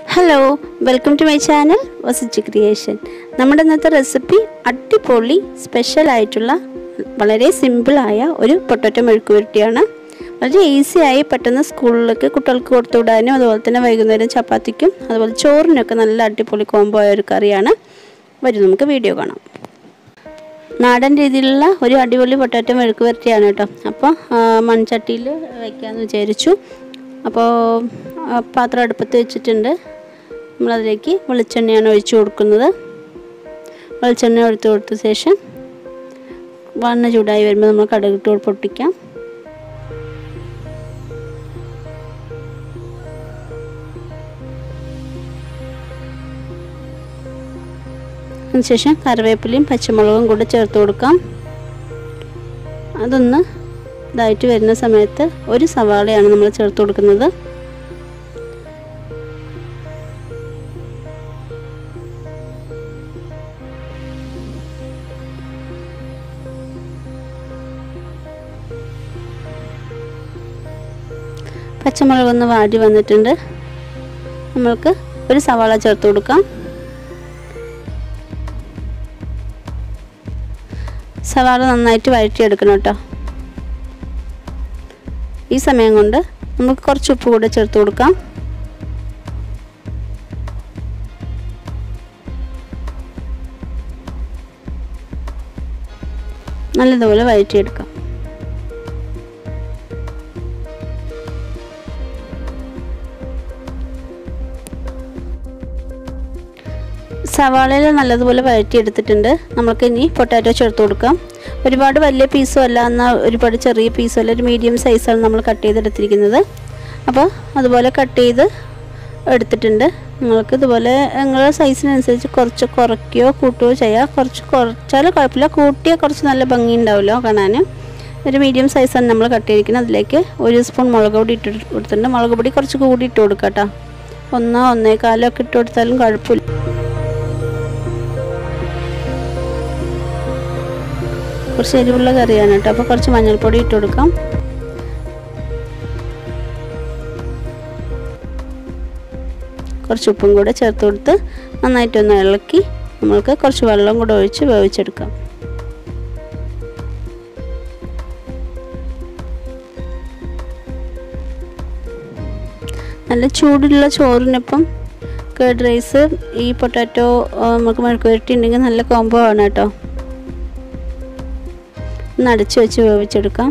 hello welcome to my channel വസിച്ച് creation നമ്മുടെ ഇന്നത്തെ റെസിപ്പി അടിപൊളി സ്പെഷ്യൽ ആയിട്ടുള്ള വളരെ സിമ്പിളായ ഒരു പൊട്ടറ്റോ മെഴുക്ക് പുരട്ടിയാണ് വളരെ ഈസിയായി പെട്ടെന്ന് സ്കൂളിലേക്ക് കുട്ടികൾക്ക് കൊടുത്തു വിടാനും അതുപോലെ തന്നെ വൈകുന്നേരം ചപ്പാത്തിക്കും അതുപോലെ ചോറിനൊക്കെ നല്ല അടിപൊളി കോംബോ ആയ ഒരു കറിയാണ് വരും നമുക്ക് വീഡിയോ കാണാം നാടൻ രീതിയിലുള്ള ഒരു അടിപൊളി പൊട്ടാറ്റോ മെഴുക്ക് പുരട്ടിയാണ് കേട്ടോ അപ്പോൾ മൺചട്ടിയിൽ വയ്ക്കാമെന്ന് വിചാരിച്ചു അപ്പോൾ പാത്രം അടുപ്പത്ത് വെച്ചിട്ടുണ്ട് നമ്മളതിലേക്ക് വെളിച്ചെണ്ണയാണ് ഒഴിച്ചു കൊടുക്കുന്നത് വെളിച്ചെണ്ണ ഒഴിച്ചു കൊടുത്ത ശേഷം വണ്ണ ചൂടായി വരുമ്പോൾ നമ്മൾ കടുകിട്ട് പൊട്ടിക്കാം അതിനുശേഷം കറിവേപ്പിലയും പച്ചമുളകും കൂടെ ചേർത്ത് കൊടുക്കാം അതൊന്ന് ഇതായിട്ട് വരുന്ന സമയത്ത് ഒരു സവാളയാണ് നമ്മൾ ചേർത്ത് കൊടുക്കുന്നത് പച്ചമുളക് ഒന്ന് വാടി വന്നിട്ടുണ്ട് നമ്മൾക്ക് ഒരു സവാള ചേർത്ത് കൊടുക്കാം സവാള നന്നായിട്ട് വഴറ്റിയെടുക്കണം കേട്ടോ ഈ സമയം കൊണ്ട് നമുക്ക് കുറച്ച് ഉപ്പ് കൂടെ ചേർത്ത് കൊടുക്കാം നല്ലതുപോലെ വഴറ്റിയെടുക്കാം സവാളയിൽ നല്ലതുപോലെ വഴറ്റിയെടുത്തിട്ടുണ്ട് നമുക്ക് ഇനി പൊട്ടാറ്റോ ചേർത്ത് കൊടുക്കാം ഒരുപാട് വലിയ പീസും അല്ല എന്നാൽ ഒരുപാട് ചെറിയ പീസും അല്ല ഒരു മീഡിയം സൈസാണ് നമ്മൾ കട്ട് ചെയ്തെടുത്തിരിക്കുന്നത് അപ്പോൾ അതുപോലെ കട്ട് ചെയ്ത് എടുത്തിട്ടുണ്ട് നിങ്ങൾക്ക് ഇതുപോലെ നിങ്ങളുടെ സൈസിനനുസരിച്ച് കുറച്ച് കുറയ്ക്കുകയോ കൂട്ടുകയോ ചെയ്യാം കുറച്ച് കുറച്ചാൽ കുഴപ്പമില്ല കൂട്ടിയാൽ കുറച്ച് നല്ല ഭംഗി ഉണ്ടാവുമല്ലോ കാണാൻ ഒരു മീഡിയം സൈസാണ് നമ്മൾ കട്ട് ചെയ്തിരിക്കുന്നത് അതിലേക്ക് ഒരു സ്പൂൺ മുളക് പൊടി ഇട്ട് കൊടുത്തിട്ടുണ്ട് മുളക് പൊടി കുറച്ച് കൂടി ഇട്ട് കൊടുക്കാം കേട്ടോ ഒന്നോ ഒന്നേകാലോ ഒക്കെ ഇട്ട് കൊടുത്താലും കുഴപ്പമില്ല കുറച്ച് എരിവുള്ള കറിയാണ് കേട്ടോ അപ്പോൾ കുറച്ച് മഞ്ഞൾപ്പൊടി ഇട്ട് കൊടുക്കാം കുറച്ച് ഉപ്പും കൂടെ ചേർത്ത് കൊടുത്ത് നന്നായിട്ടൊന്ന് ഇളക്കി നമ്മൾക്ക് കുറച്ച് വെള്ളം കൂടെ ഒഴിച്ച് വേവിച്ചെടുക്കാം നല്ല ചൂടുള്ള ചോറിനൊപ്പം കേഡ് റൈസ് ഈ പൊട്ടാറ്റോ നമുക്ക് മെഴുക്ക് പുരട്ടി ഉണ്ടെങ്കിൽ നല്ല കോംബോ ആണ് കേട്ടോ ഒന്ന് അടച്ച് വെച്ച് വേവിച്ചെടുക്കാം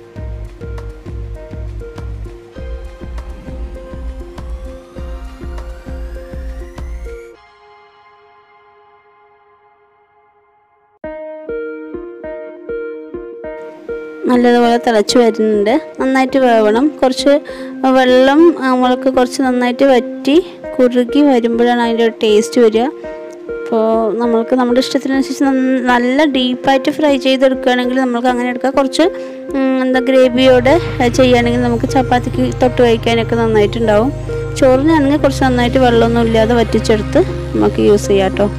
നല്ലതുപോലെ തിളച്ച് വരുന്നുണ്ട് നന്നായിട്ട് വേവണം കുറച്ച് വെള്ളം നമ്മൾക്ക് കുറച്ച് നന്നായിട്ട് വറ്റി കുറുകി വരുമ്പോഴാണ് അതിൻ്റെ ഒരു ടേസ്റ്റ് വരിക അപ്പോൾ നമ്മൾക്ക് നമ്മുടെ ഇഷ്ടത്തിനനുസരിച്ച് നല്ല ഡീപ്പായിട്ട് ഫ്രൈ ചെയ്തെടുക്കുകയാണെങ്കിൽ നമുക്ക് അങ്ങനെ എടുക്കാം കുറച്ച് എന്താ ഗ്രേവിയോടെ ചെയ്യുകയാണെങ്കിൽ നമുക്ക് ചപ്പാത്തിക്ക് തൊട്ട് കഴിക്കാനൊക്കെ നന്നായിട്ടുണ്ടാവും ചോറിനാണെങ്കിൽ കുറച്ച് നന്നായിട്ട് വെള്ളമൊന്നും ഇല്ലാതെ വറ്റിച്ചെടുത്ത് നമുക്ക് യൂസ് ചെയ്യാം കേട്ടോ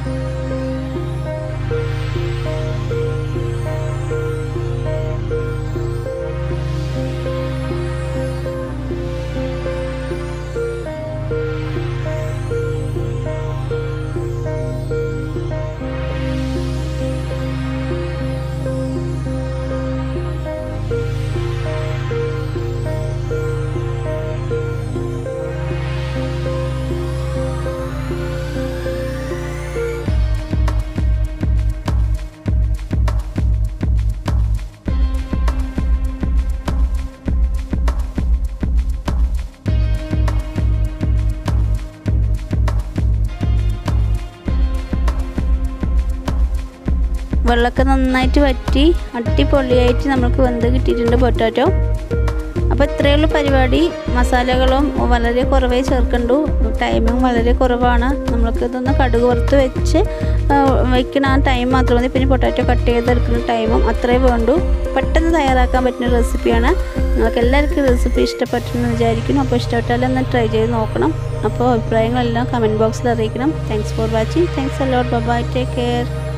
വെള്ളമൊക്കെ നന്നായിട്ട് വറ്റി അടിപൊളിയായിട്ട് നമുക്ക് വെന്ത് കിട്ടിയിട്ടുണ്ട് പൊട്ടാറ്റോ അപ്പോൾ ഇത്രയുള്ള പരിപാടി മസാലകളും വളരെ കുറവേ ചേർക്കണ്ടു ടൈമിങ് വളരെ കുറവാണ് നമ്മൾക്ക് ഇതൊന്ന് കടുക് വറുത്ത് വെച്ച് വയ്ക്കണ ആ ടൈം മാത്രം മതി പിന്നെ പൊട്ടാറ്റോ കട്ട് ചെയ്തെടുക്കുന്ന ടൈമും അത്രേ വേണ്ടു പെട്ടെന്ന് തയ്യാറാക്കാൻ പറ്റുന്ന റെസിപ്പിയാണ് നിങ്ങൾക്ക് എല്ലാവർക്കും റെസിപ്പി ഇഷ്ടപ്പെട്ടെന്ന് വിചാരിക്കുന്നു അപ്പോൾ ഇഷ്ടപ്പെട്ടാലും ഒന്ന് ട്രൈ ചെയ്ത് നോക്കണം അപ്പോൾ അഭിപ്രായങ്ങളെല്ലാം കമൻറ്റ് ബോക്സിൽ അറിയിക്കണം thanks for watching thanks a lot bye take care